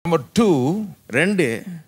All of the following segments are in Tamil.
Number two, ரெண்டு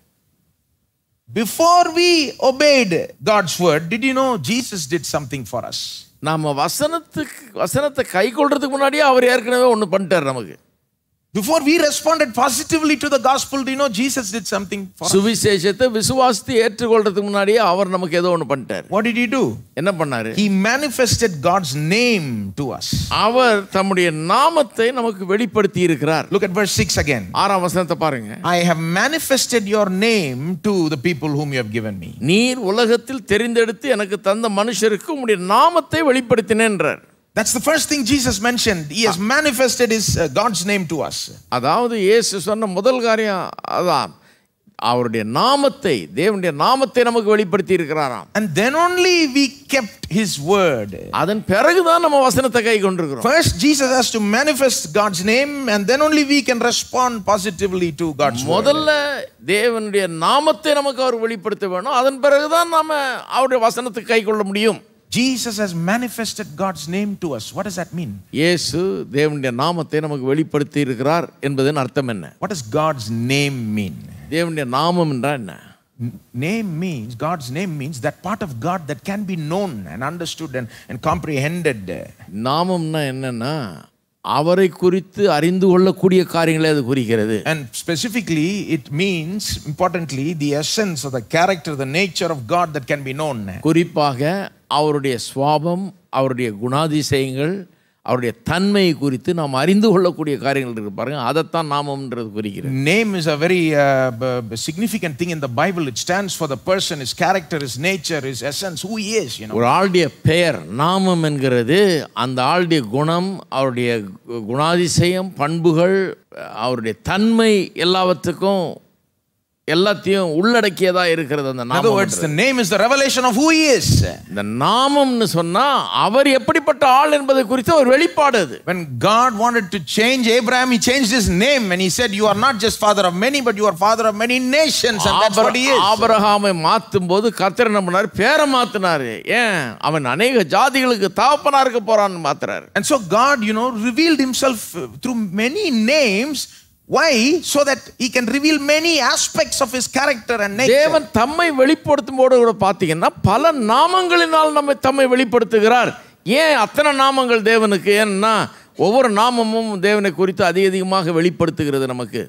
before we obeyed God's word, did you know Jesus did something for us? நாம வசனத்துக்கு வசனத்தை கை கொள்றதுக்கு முன்னாடியே அவர் ஏற்கனவே ஒன்று பண்ணிட்டார் நமக்கு Before we responded positively to the gospel, do you know Jesus did something for us? சுவிசேஷத்தை விசுவாசத்தை ஏற்றுக்கொள்றதுக்கு முன்னாடியே அவர் நமக்கு ஏதோ ஒன்று பண்ணிட்டார் What did he do? என்ன பண்ணாரு He manifested God's name to us. அவர் தம்முடைய நாமத்தை நமக்கு வெளிப்படுத்தி இருக்கிறார் Look at verse 6 again. ஆறாம் வசனத்தை பாருங்க I have manifested your name to the people whom you have given me. நீர் உலகத்தில் தெரிந்தெடுத்து எனக்கு தந்த மனுஷருக்கு உம்முடைய நாமத்தை வெளிப்படுத்தினேன்றார் That's the first thing Jesus mentioned. He has manifested his uh, God's name to us. அதாவது இயேசு சொன்ன முதல் காரியம் அதான் அவருடைய நாமத்தை தேவனுடைய நாமத்தை நமக்கு வெளிப்படுத்தி இருக்கிறாராம் And then only we kept his word. அதன் பிறகுதான் நம்ம வசனத்தை கை கொண்டிருக்கிறோம் First, Jesus has to manifest God's name, and then only we can respond positively to God's word. முதல்ல தேவனுடைய நாமத்தை நமக்கு அவர் வெளிப்படுத்த வேணும் அதன் பிறகுதான் நாம அவருடைய வசனத்தை கை கொள்ள முடியும் Jesus has manifested God's name to us. What does that mean? இயேசு தேவனுடைய நாமத்தை நமக்கு வெளிப்படுத்தி இருக்கிறார் என்பதன் அர்த்தம் என்ன What does God's name mean? தேவனுடைய நாமம் என்றால் என்ன N- Name means, God's name means that part of God that can be known and understood and, and comprehended. நாமம்னா என்னன்னா அவரை குறித்து அறிந்து கொள்ளக்கூடிய காரியங்களை அது குறிக்கிறது And specifically, it means, importantly, the essence of the character, the nature of God that can be known. குறிப்பாக அவருடைய சுவாபம் அவருடைய குணாதிசயங்கள் அவருடைய தன்மையை குறித்து நாம் அறிந்து கொள்ளக்கூடிய காரியங்கள் இருக்கு பாருங்க அதைத்தான் நாமம்ன்றது குறிக்கிறது Name is a very uh, b- b- significant thing in the Bible. It stands for the person, his character, his nature, his essence, who he is, you know. ஒரு ஆளுடைய பெயர் நாமம் என்கிறது அந்த ஆளுடைய குணம் அவருடைய கு- குணாதிசயம் பண்புகள் அவருடைய தன்மை எல்லாவற்றுக்கும் எல்லாத்தையும் உள்ளடக்கியதா இருக்கிறது அந்த In other words, நாமம் the name is the revelation of who he is. இந்த நாமம்னு சொன்னா அவர் எப்படிப்பட்ட ஆள் என்பதை குறித்து ஒரு வெளிப்பாடு அது When God wanted to change Abraham, he changed his name and he said, You are not just father of many, but you are father of many nations. And that's what he is. ஆபரகாமை மாத்தும் போது கர்த்தர் என்ன பண்ணாரு பேரை மாத்தினாரு ஏன் அவன் அநேக ஜாதிகளுக்கு தாப்பனா இருக்க போறான்னு மாத்துறாரு And so God, you know, revealed himself uh, through many names. Why? So that he can reveal many aspects of his character and nature. தேவன் தம்மை வெளிப்படுத்தும் போது கூட பார்த்தீங்கன்னா பல நாமங்களினால் நம்மை தம்மை வெளிப்படுத்துகிறார் ஏன் அத்தனை நாமங்கள் தேவனுக்கு ஏன்னா ஒவ்வொரு நாமமும் தேவனை குறித்து அதிக அதிகமாக வெளிப்படுத்துகிறது நமக்கு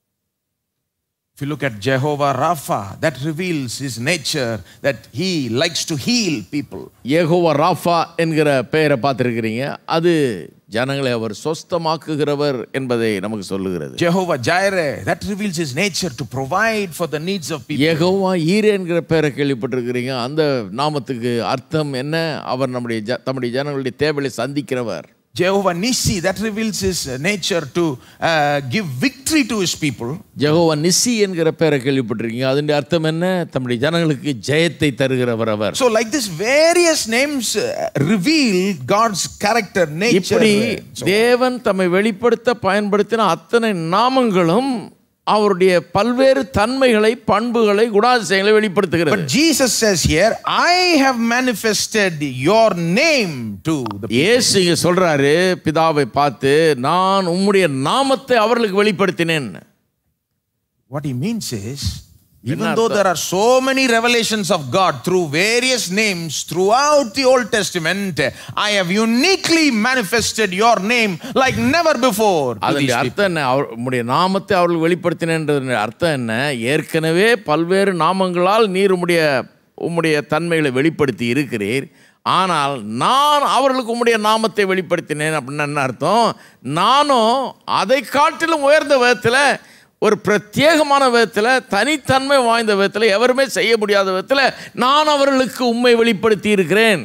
If you look at Jehovah Rapha, that reveals his nature, that he likes to heal people. Jehovah Rafah என்கிற பெயரை பார்த்துருக்கிறீங்க அது ஜனங்களை அவர் சொஸ்தமாக்குகிறவர் என்பதை நமக்கு சொல்லுகிறது Jehovah Jireh, that reveals his nature to provide for the needs of people. Jehovah ஈரே என்கிற பெயரை கேள்விப்பட்டிருக்கிறீங்க அந்த நாமத்துக்கு அர்த்தம் என்ன அவர் நம்முடைய ஜ தம்முடைய ஜனங்களுடைய தேவையை சந்திக்கிறவர் Jehovah Nissi, that reveals his uh, nature to uh, give victory to his people. Jehovah Nissi என்கிற பெயரை கேள்விப்பட்டிருக்கீங்க அதனுடைய அர்த்தம் என்ன தம்முடைய ஜனங்களுக்கு ஜெயத்தை தருகிறவர் அவர் So, like this, various names uh, reveal God's character, nature. இப்படி So, தேவன் தம்மை வெளிப்படுத்த பயன்படுத்தின அத்தனை நாமங்களும் அவருடைய பல்வேறு தன்மைகளை பண்புகளை குணாதிசயங்களை வெளிப்படுத்துகிறது but Jesus says here, I have manifested your name to the people. இயேசு இங்க சொல்றாரு பிதாவை பார்த்து நான் உம்முடைய நாமத்தை அவர்களுக்கு வெளிப்படுத்தினேன் What he means is, even என்ன though அர்த்தம்? there are so many revelations of God through various names throughout the Old Testament, I have uniquely manifested your name like never before. to these அதனுடைய people. அர்த்தம் என்ன அவர் உம்முடைய நாமத்தை அவர்கள் வெளிப்படுத்தினேன்றது அர்த்தம் என்ன ஏற்கனவே பல்வேறு நாமங்களால் நீர் உம்முடைய உம்முடைய தன்மைகளை வெளிப்படுத்தி இருக்கிறீர் ஆனால் நான் அவர்களுக்கு உம்முடைய நாமத்தை வெளிப்படுத்தினேன் அப்படின்னு என்ன அர்த்தம் நானும் அதை காட்டிலும் உயர்ந்த விதத்தில் ஒரு பிரத்யேகமான விதத்தில் தனித்தன்மை வாய்ந்த விதத்தில் எவருமே செய்ய முடியாத விதத்தில் நான் அவர்களுக்கு உண்மை வெளிப்படுத்தி இருக்கிறேன்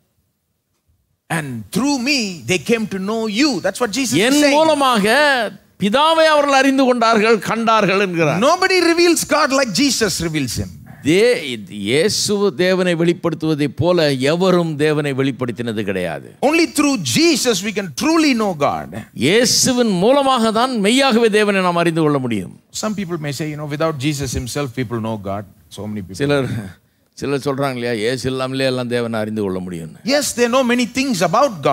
And through me, they came to know you. That's what Jesus is N saying. மூலமாக பிதாவை அவர்கள் அறிந்து கொண்டார்கள் கண்டார்கள் என்கிறார் Nobody reveals God like Jesus reveals him. தே இயேசு தேவனை வெளிப்படுத்துவதைப் போல எவரும் தேவனை வெளிப்படுத்தினது கிடையாது Only through Jesus we can truly know God. இயேசுவின் மூலமாக தான் மெய்யாகவே தேவனை நாம் அறிந்து கொள்ள முடியும் Some people may say, you know, without Jesus himself, people know God. So many people. சிலர் சிலர் சொல்றாங்க இல்லையா இயேசு இல்லாமலே எல்லாம் தேவனை அறிந்து கொள்ள முடியும்னு Yes, they know many things about God.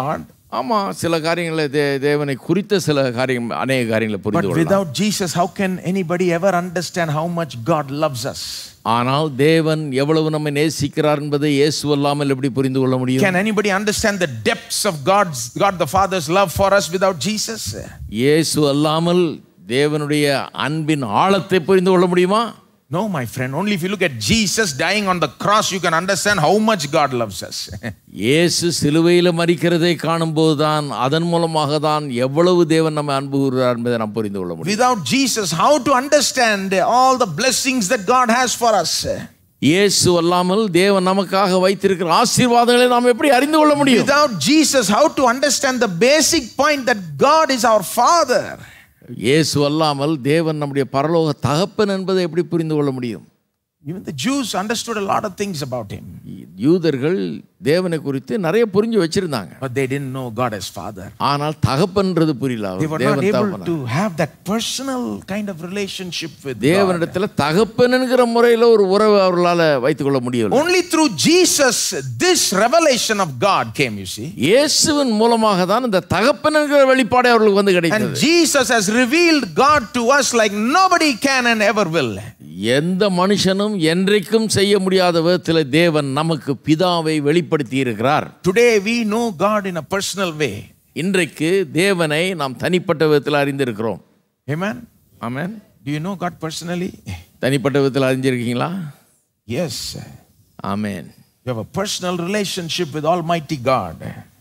ஆமாம் சில காரியங்களை தே தேவனை குறித்த சில காரியம் அநேக காரியங்களை But புரிந்து கொள்ளலாம் without Jesus, how can anybody ever understand how much God loves us? ஆனால் தேவன் எவ்வளவு நம்மை நேசிக்கிறார் என்பதை இயேசு அல்லாமல் எப்படி புரிந்து கொள்ள முடியும் Can anybody understand the depths of God's God the Father's love for us without Jesus? இயேசு அல்லாமல் தேவனுடைய அன்பின் ஆழத்தை புரிந்து கொள்ள முடியுமா No, my friend. Only if you look at Jesus dying on the cross, you can understand how much God loves us. இயேசு சிலுவையில் மறிக்கிறதை காணும்போது தான் அதன் மூலமாக தான் எவ்வளவு தேவன் நம்ம அன்பு கூறுகிறார் என்பதை நாம் புரிந்து கொள்ள முடியும் without Jesus, how to understand all the blessings that God has for us? இயேசு அல்லாமல் தேவன் நமக்காக வைத்திருக்கிற ஆசீர்வாதங்களை நாம் எப்படி அறிந்து கொள்ள முடியும் Without Jesus, how to understand the basic point that God is our Father? இயேசு அல்லாமல் தேவன் நம்முடைய பரலோக தகப்பன் என்பதை எப்படி புரிந்து கொள்ள முடியும் Even the Jews understood a lot of things about him, யூதர்கள் தேவனை குறித்து நிறைய புரிஞ்சு வச்சிருந்தாங்க but they didn't know God as Father. ஆனால் தகப்பன்றது புரியல They அவர் were not தேவன் able தகப்பன் to have that personal kind of relationship with God. தேவனிடத்துல தகப்பன் என்கிற முறையில் ஒரு உறவை அவர்களால வைத்துக் கொள்ள முடியவில்லை Only through Jesus, this revelation of God came, you see. இயேசுவின் மூலமாக தான் இந்த தகப்பன் என்கிற வெளிப்பாடை அவர்களுக்கு வந்து And கிடைத்தது Jesus has revealed God to us like nobody can and ever will. எந்த மனுஷனும் என்றைக்கும் செய்ய முடியாத விதத்தில் தேவன் நமக்கு பிதாவை வெளிப்படுத்தி இருக்கிறார் Today we know God in a personal way. இன்றைக்கு தேவனை நாம் தனிப்பட்ட விதத்தில் அறிந்திருக்கிறோம் Amen. Amen Do you know God personally? தனிப்பட்ட விதத்தில் அறிஞ்சிருக்கீங்களா Yes. Amen You have a personal relationship with Almighty God.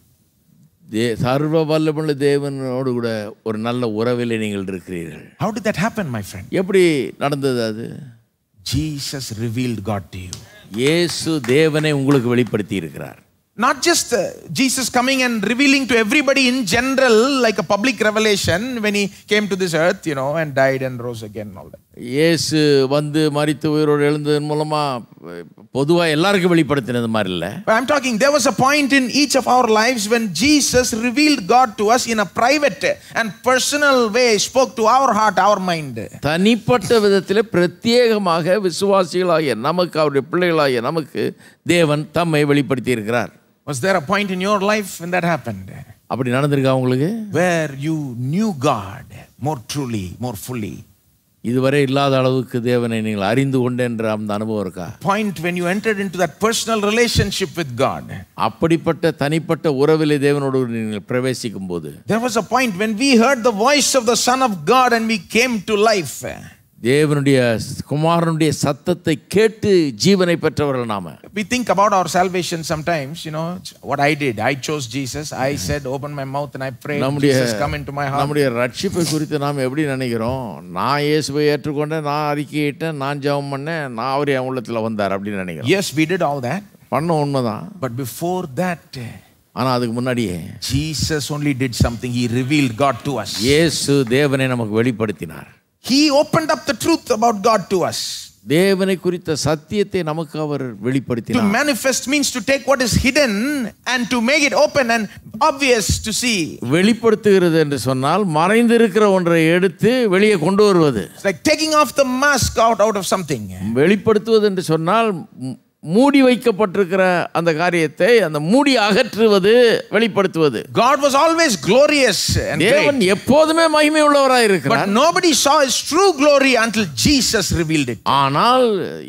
தே சர்வ வல்லமுள்ள தேவனோடு கூட ஒரு நல்ல உறவிலே நீங்கள் இருக்கிறீர்கள் How did that happen, my friend? எப்படி நடந்தது அது Jesus revealed God to you. இயேசு தேவனை உங்களுக்கு வெளிப்படுத்தி இருக்கிறார் Not just uh, Jesus coming and revealing to everybody in general, like a public revelation when he came to this earth, you know, and died and rose again and all that. இயேசு வந்து மரித்து உயிரோடு எழுந்ததன் மூலமா பொதுவாக எல்லாருக்கும் வெளிப்படுத்தினது மாதிரி இல்லை But I'm talking, there was a point in each of our lives when Jesus revealed God to us in a private and personal way, spoke to our heart, our mind. தனிப்பட்ட விதத்தில் பிரத்யேகமாக விசுவாசிகளாகிய நமக்கு அவருடைய பிள்ளைகளாகிய நமக்கு தேவன் தம்மை வெளிப்படுத்தி இருக்கிறார் Was there a point in your life when that happened? அப்படி நடந்திருக்கா உங்களுக்கு Where you knew God more truly, more fully? இதுவரை இல்லாத அளவுக்கு தேவனை நீங்கள் அறிந்து கொண்டேன்ற அந்த அனுபவம் இருக்கா Point when you entered into that personal relationship with God. அப்படிப்பட்ட தனிப்பட்ட உறவிலே தேவனோடு நீங்கள் பிரவேசிக்கும் போது There was a point when we heard the voice of the Son of God and we came to life. தேவனுடைய குமாரனுடைய சத்தத்தை கேட்டு ஜீவனை பெற்றவர்கள் நாம We think about our salvation sometimes, you know, what I did. I chose Jesus. I said, open my mouth and I prayed, நம்முடைய Jesus, come into my heart. நம்முடைய ரட்சிப்பை குறித்து நாம் எப்படி நினைக்கிறோம் நான் இயேசுவை ஏற்றுக்கொண்டேன் நான் அறிக்கையிட்டேன் நான் ஜெபம் பண்ணேன் நான் அவர் என் உள்ளத்தில் வந்தார் அப்படின்னு நினைக்கிறோம் Yes, we did all that. பண்ண உண்மைதான் But before that, ஆனால் அதுக்கு முன்னாடியே Jesus only did something. He revealed God to us. இயேசு தேவனை நமக்கு வெளிப்படுத்தினார் He opened up the truth about God to us. தேவனை குறித்த சத்தியத்தை நமக்கு அவர் To வெளிப்படுத்தினார் manifest means to take what is hidden and to make it open and obvious to see. வெளிப்படுத்துகிறது என்று சொன்னால் மறைந்திருக்கிற ஒன்றை எடுத்து வெளியே கொண்டு வருவது It's like taking off the mask out, out of something. வெளிப்படுத்துவது என்று சொன்னால் மு- மூடி வைக்கப்பட்டிருக்கிற அந்த காரியத்தை அந்த மூடி அகற்றுவது வெளிப்படுத்துவது God was always glorious and great. தேவன் எப்போதுமே மகிமை உள்ளவராய் இருக்கிறார் But nobody saw his true glory until Jesus revealed it. ஆனால்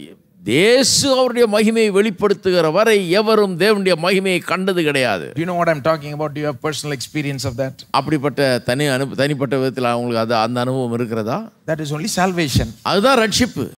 இயேசு அவருடைய மகிமையை வெளிப்படுத்துகிற வரை எவரும் தேவனுடைய மகிமையை கண்டது கிடையாது Do you know what I'm talking about? Do you have personal experience of that? அப்படிப்பட்ட தனி அனு தனிப்பட்ட விதத்தில் அவங்களுக்கு அது அந்த அனுபவம் இருக்கிறதா That is only salvation. அதுதான் ரட்சிப்பு